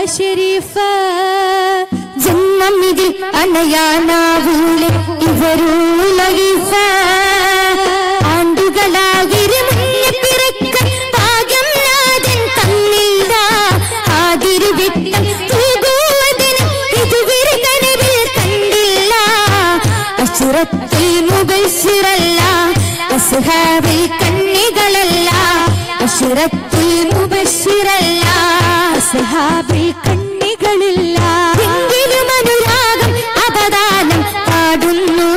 ഷെരീഫ ജന്മം ഇതിൽ അണയാനാവൂലെ ഇവരൂലീഫ ആണ്ടുകളാകിരി മുന്നേ പിറക്കാൻ ഭാഗ്യം നാഥൻ തന്നില്ല ആതിരി വിട്ടം തൂകുവതിന് ഇതുവരെ കനവിൽ കണ്ടില്ല അസുറത്തിൽ മുബശിറല്ല അസുഹാബിൽ കണ്ണികളല്ല അസുറത്തിൽ മുബശിറല്ല സഹാബിൽ കണ്ണികളില്ല എങ്കിലും അനുരാഗം അവദാനം പാടുന്നു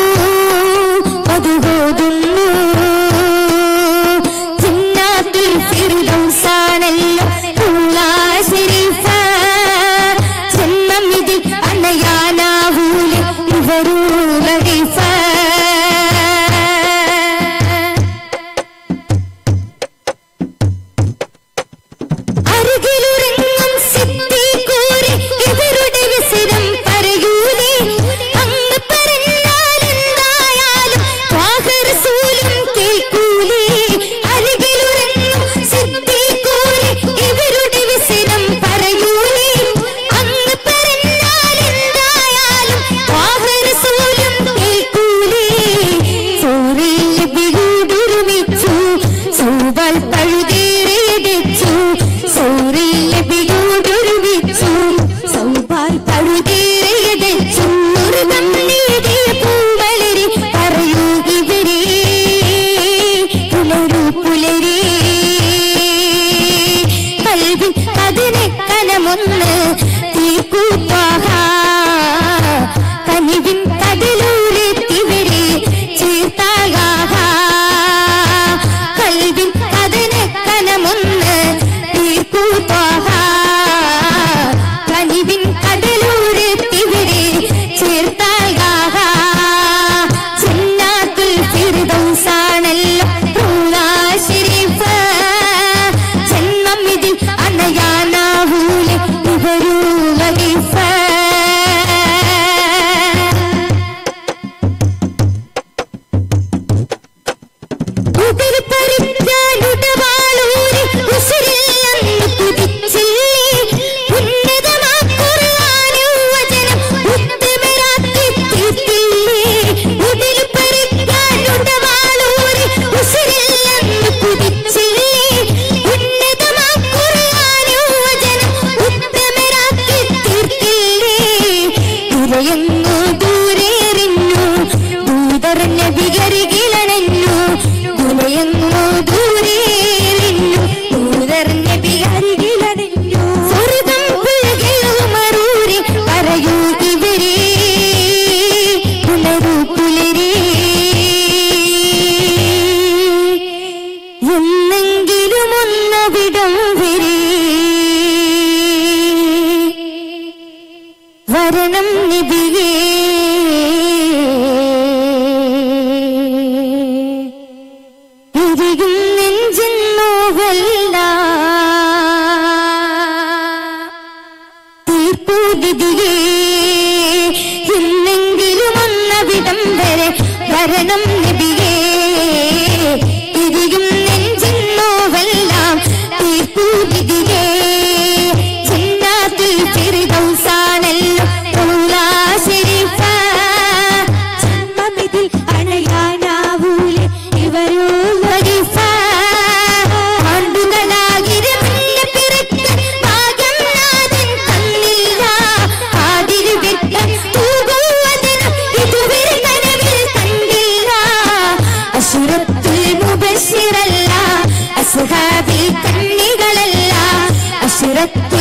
അതുപോതുന്നു ജിന്നാത്തുൽ ഫിർദൗസാണല്ലോ ഉള്ളാ ശരീഫ ജന്മം ഇതിൽ അണയാനാവൂലെ ഇവരൂ ലഹീഫ അരികിലുറങ്ങും സിദ്ദീഖൂരെ ഇവരുടെ വിസിരം പറയൂലേ അങ്ങ് പറഞ്ഞാൽ എന്തായാലും ത്വാഹ റസൂലും കേൾക്കൂലേ അരികിലുറങ്ങും സിദ്ദീഖൂരെ ഇവരുടെ വിസിരം പറയൂലേ അങ്ങ് പറഞ്ഞാൽ എന്തായാലും ത്വാഹ റസൂലും കേൾക്കൂലേ സൂറിൽ ബിഗുടുരുമിച്ചു സൂവൽ പഴുതേറിയടിച്ചു സൂറിൽ ബിഗുടുരുമിച്ചു സൗബാൽ പഴുതേറിയടിച്ചു മുറുകം നീതിയ പൂവലരി പറയൂ ഇവരെ പുലരു പുലരേ കൽവിൻ അതിനെ കനമൊന്ന് തീർക്കൂപ്പാഹ കനിവിൻ കടലൂരെത്തിവരെ ചേർത്താകാഹ കൽവിൻ അതിനെ കനമൊന്ന് തീർക്കൂപ്പാഹ കനിവിൻ കടലൂരെത്തിവരെ ചേർത്താകാഹ ജന്നാത്തുൽ ഫിർദൗസാണല്ലോ റൂളാ ശരീഫ ജന്മം ഇതിൽ അണയാനാവൂലെ ഇവരൂ ലഹീഫ ഉതിർ പരിജ്ഞാനുടവാളൂരി ഉസിരില്ലെന്ന് കുതിച്ചില്ലേ ഉന്നതമാ ഖുർആനും വചനം ഉത്തമരാക്കി തീർത്തില്ലേ ഉതിർ പരിജ്ഞാനുടവാളൂരി ഉസിരില്ലെന്ന് കുതിച്ചില്ലേ ഉന്നതമാ ഖുർആനും വചനം ഉത്തമരാക്കി തീർത്തില്ലേ ഇരയെങ്ങു ദൂരേറിഞ്ഞു ദൂതർ നബികരികിലണഞ്ഞു ദുലയെങ്ങു ദൂരേറിഞ്ഞു ദൂതർ നബികരികിലണഞ്ഞു സ്വർഗം പുലകേറുമറൂരി പറയൂ ഇവരെ പുലരൂ പുലരേ എന്നെങ്കിലും ഒന്നവിടം വരെ വരണം നിബിയേ ഇരികും നെഞ്ചിൻ നോവല്ല തീർപ്പു വിധിയേ എന്നെങ്കിലും ഒന്നവിടം വരെ വരണം നബിയേ ഇരികും നെഞ്ചിൻ നോവെല്ലാം തീർപ്പു വിധിയേ ജന്നാത്തുൽ ഫിർദൗസാണല്ലോ റൗലാ ശരീഫ ജന്മമിതിൽ അണയാനാവൂലെ ഇവരൂ ലഹീഫ ആണ്ടുകളാകിരി മുന്നേ പിറക്കാൻ ഭാഗ്യം നാഥൻ തന്നില്ല ആതിരി വെട്ടം തൂകുവതിന് ഇതുവരെ കനവിൽ കണ്ടില്ല അസുരത്തിൽ മുബശിറല്ല അസുഹാബിൽ കണ്ണികളല്ല അസുരത്തിൽ